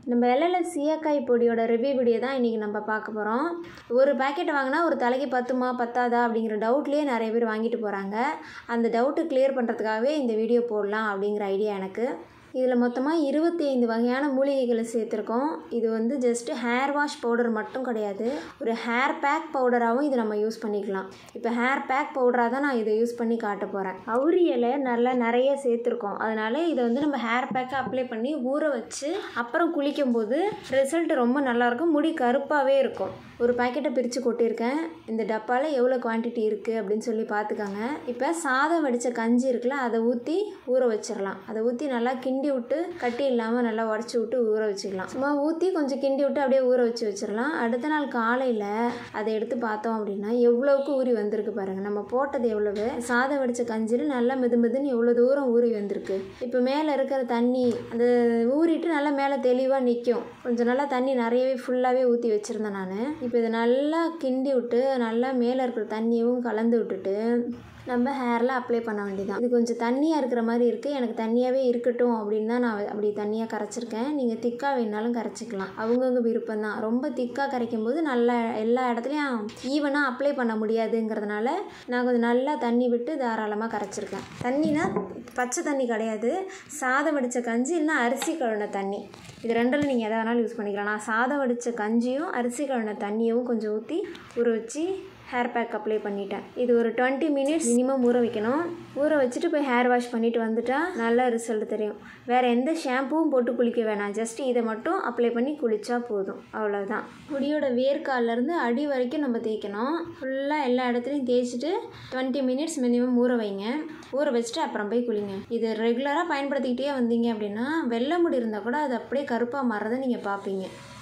நம்ம எல்எல்எஃப் சீயக்காய் பொடியோட ரிவ்யூ வீடியோ தான் இன்றைக்கி நம்ம பார்க்க போகிறோம் ஒரு பேக்கெட் வாங்கினா ஒரு தலைக்கு பத்துமா பத்தாதா அப்படிங்கிற டவுட்லேயே நிறைய பேர் வாங்கிட்டு போகிறாங்க அந்த டவுட்டு கிளியர் பண்ணுறதுக்காகவே இந்த வீடியோ போடலாம் அப்படிங்கிற ஐடியா எனக்கு இதில் மொத்தமாக இருபத்தி ஐந்து வகையான மூலிகைகளை சேர்த்துருக்கோம் இது வந்து ஜஸ்ட்டு ஹேர் வாஷ் பவுடர் மட்டும் கிடையாது ஒரு ஹேர் பேக் பவுடராகவும் இதை நம்ம யூஸ் பண்ணிக்கலாம் இப்போ ஹேர் பேக் பவுடராக தான் நான் இதை யூஸ் பண்ணி காட்ட போகிறேன் அவுரி இலை நல்லா நிறைய சேர்த்துருக்கோம் அதனால இதை வந்து நம்ம ஹேர் பேக்கை அப்ளை பண்ணி ஊற வச்சு அப்புறம் குளிக்கும்போது ரிசல்ட் ரொம்ப நல்லாயிருக்கும் முடி கருப்பாகவே இருக்கும் ஒரு பாக்கெட்டை பிரித்து கொட்டியிருக்கேன் இந்த டப்பாவில் எவ்வளோ குவான்டிட்டி இருக்குது அப்படின்னு சொல்லி பார்த்துக்கோங்க இப்போ சாதம் வடித்த கஞ்சி இருக்குல்ல அதை ஊற்றி ஊற வச்சிடலாம் அதை ஊற்றி நல்லா கிண்டி விட்டு கட்டி இல்லாமல் நல்லா உடச்சி விட்டு ஊற வச்சுக்கலாம் சும்மா ஊற்றி கொஞ்சம் கிண்டி விட்டு அப்படியே ஊற வச்சு வச்சிடலாம் அடுத்த நாள் காலையில் அதை எடுத்து பார்த்தோம் அப்படின்னா எவ்வளோவுக்கு ஊறி வந்திருக்கு பாருங்கள் நம்ம போட்டது எவ்வளவு சாதம் வடித்த கஞ்சியில் நல்லா மெது மெதுன்னு எவ்வளோ தூரம் ஊறி வந்திருக்கு இப்போ மேலே இருக்கிற தண்ணி அந்த ஊறிட்டு நல்லா மேலே தெளிவாக நிற்கும் கொஞ்சம் நல்லா தண்ணி நிறையவே ஃபுல்லாகவே ஊற்றி வச்சுருந்தேன் நான் இப்போ இதை நல்லா கிண்டி விட்டு நல்லா மேலே இருக்கிற தண்ணியும் கலந்து விட்டுட்டு நம்ம ஹேரில் அப்ளை பண்ண வேண்டியதான் இது கொஞ்சம் தண்ணியாக இருக்கிற மாதிரி இருக்குது எனக்கு தண்ணியாகவே இருக்கட்டும் அப்படின்னு தான் நான் அப்படி தண்ணியாக கரைச்சிருக்கேன் நீங்கள் திக்காக வேணாலும் கரைச்சிக்கலாம் அவங்கவுங்க விருப்பம் தான் ரொம்ப திக்காக கரைக்கும் போது நல்லா எல்லா இடத்துலையும் ஈவனாக அப்ளை பண்ண முடியாதுங்கிறதுனால நான் கொஞ்சம் நல்லா தண்ணி விட்டு தாராளமாக கரைச்சிருக்கேன் தண்ணினா பச்சை தண்ணி கிடையாது சாதம் வடித்த கஞ்சி இல்லைன்னா அரிசி கழுவின தண்ணி இது ரெண்டில் நீங்கள் எதை வேணாலும் யூஸ் பண்ணிக்கலாம் நான் சாதம் வடித்த கஞ்சியும் அரிசி கழுவின தண்ணியும் கொஞ்சம் ஊற்றி ஊற வச்சு ஹேர் பேக் அப்ளை பண்ணிட்டேன் இது ஒரு டுவெண்ட்டி மினிட்ஸ் மினிமம் ஊற வைக்கணும் ஊற வச்சுட்டு போய் ஹேர் வாஷ் பண்ணிவிட்டு வந்துட்டா நல்ல ரிசல்ட் தெரியும் வேறு எந்த ஷாம்புவும் போட்டு குளிக்க வேணாம் ஜஸ்ட் இதை மட்டும் அப்ளை பண்ணி குளித்தா போதும் அவ்வளோதான் முடியோட வேர்க்கால்லேருந்து அடி வரைக்கும் நம்ம தேய்க்கணும் ஃபுல்லாக எல்லா இடத்துலையும் தேய்ச்சிட்டு டுவெண்ட்டி மினிட்ஸ் மினிமம் ஊற வைங்க ஊற வச்சுட்டு அப்புறம் போய் குளிங்க இது ரெகுலராக பயன்படுத்திக்கிட்டே வந்தீங்க அப்படின்னா வெள்ளை முடி இருந்தால் கூட அது அப்படியே கருப்பாக மாறுறதை நீங்கள் பார்ப்பீங்க